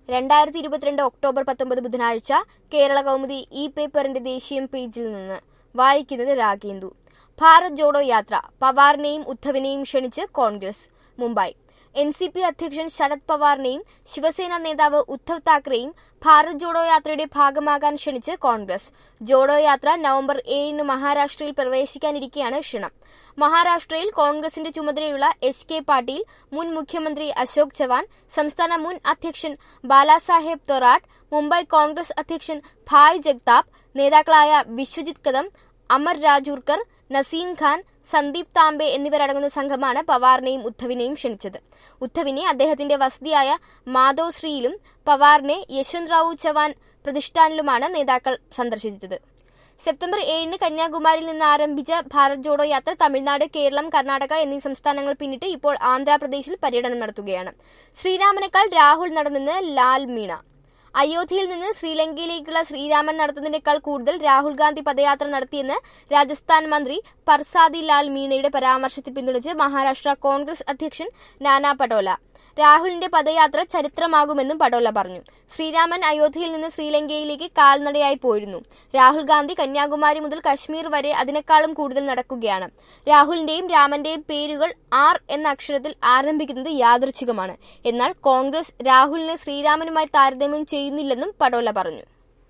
രണ്ടായിരത്തി ഇരുപത്തിരണ്ട് ഒക്ടോബർ പത്തൊമ്പത് ബുധനാഴ്ച കേരള കൗമുദി ഇ പേപ്പറിന്റെ ദേശീയ പേജിൽ നിന്ന് വായിക്കുന്നത് രാഗേന്ദു ഭാരത് ജോഡോ യാത്ര പവാറിനെയും ഉദ്ധവിനെയും ക്ഷണിച്ച് Congress Mumbai N C P അധ്യക്ഷൻ ശരത് പവാറിനെയും ശിവസേന നേതാവ് ഉദ്ധവ് താക്കറെയും ഭാരത് ജോഡോ യാത്രയുടെ ഭാഗമാകാൻ ക്ഷണിച്ച് കോൺഗ്രസ് ജോഡോ യാത്ര നവംബർ ഏഴിന് മഹാരാഷ്ട്രയിൽ പ്രവേശിക്കാനിരിക്കെയാണ് ക്ഷണം മഹാരാഷ്ട്രയിൽ കോൺഗ്രസിന്റെ ചുമതലയുള്ള എച്ച് കെ പാട്ടീൽ മുൻ മുഖ്യമന്ത്രി അശോക് ചവാൻ സംസ്ഥാന മുൻ അധ്യക്ഷൻ ബാലാസാഹേബ് തൊറാട്ട് മുംബൈ കോൺഗ്രസ് അധ്യക്ഷൻ ഭായ് ജഗ്താപ് നേതാക്കളായ വിശ്വജിത് കദം അമർ രാജൂർക്കർ നസീം ഖാൻ സന്ദീപ് താംബെ എന്നിവരടങ്ങുന്ന സംഘമാണ് പവാറിനെയും ഉദ്ധവിനെയും ക്ഷണിച്ചത് ഉദ്ധവിനെ അദ്ദേഹത്തിന്റെ വസതിയായ മാധോശ്രീയിലും പവാറിനെ യശ്വന്ത് റാവു ചവാൻ പ്രതിഷ്ഠാനിലുമാണ് നേതാക്കൾ സന്ദർശിച്ചത് സെപ്റ്റംബർ ഏഴിന് കന്യാകുമാരിയിൽ നിന്ന് ആരംഭിച്ച ഭാരത് ജോഡോ യാത്ര തമിഴ്നാട് കേരളം കർണാടക എന്നീ സംസ്ഥാനങ്ങൾ പിന്നിട്ട് ഇപ്പോൾ ആന്ധ്രാപ്രദേശിൽ പര്യടനം നടത്തുകയാണ് ശ്രീരാമനേക്കാൾ രാഹുൽ നടന്നെന്ന് ലാൽ മീണ അയോധ്യയിൽ നിന്ന് ശ്രീലങ്കയിലേക്കുള്ള ശ്രീരാമൻ നടത്തുന്നതിനേക്കാൾ കൂടുതൽ രാഹുൽ ഗാന്ധി പദയാത്ര നടത്തിയെന്ന് രാജസ്ഥാൻ മന്ത്രി പർസാദി ലാൽ മീണയുടെ പരാമർശത്തെ പിന്തുണച്ച് മഹാരാഷ്ട്ര കോൺഗ്രസ് അധ്യക്ഷൻ നാനാ പടോല രാഹുലിന്റെ പദയാത്ര ചരിത്രമാകുമെന്നും പടോല പറഞ്ഞു ശ്രീരാമൻ അയോധ്യയിൽ നിന്ന് ശ്രീലങ്കയിലേക്ക് കാൽനടയായി പോയിരുന്നു രാഹുൽ ഗാന്ധി കന്യാകുമാരി മുതൽ കശ്മീർ വരെ അതിനേക്കാളും കൂടുതൽ നടക്കുകയാണ് രാഹുലിന്റെയും രാമന്റെയും പേരുകൾ ആർ എന്ന അക്ഷരത്തിൽ ആരംഭിക്കുന്നത് യാദൃച്ഛികമാണ് എന്നാൽ കോൺഗ്രസ് രാഹുലിനെ ശ്രീരാമനുമായി താരതമ്യം ചെയ്യുന്നില്ലെന്നും പടോല പറഞ്ഞു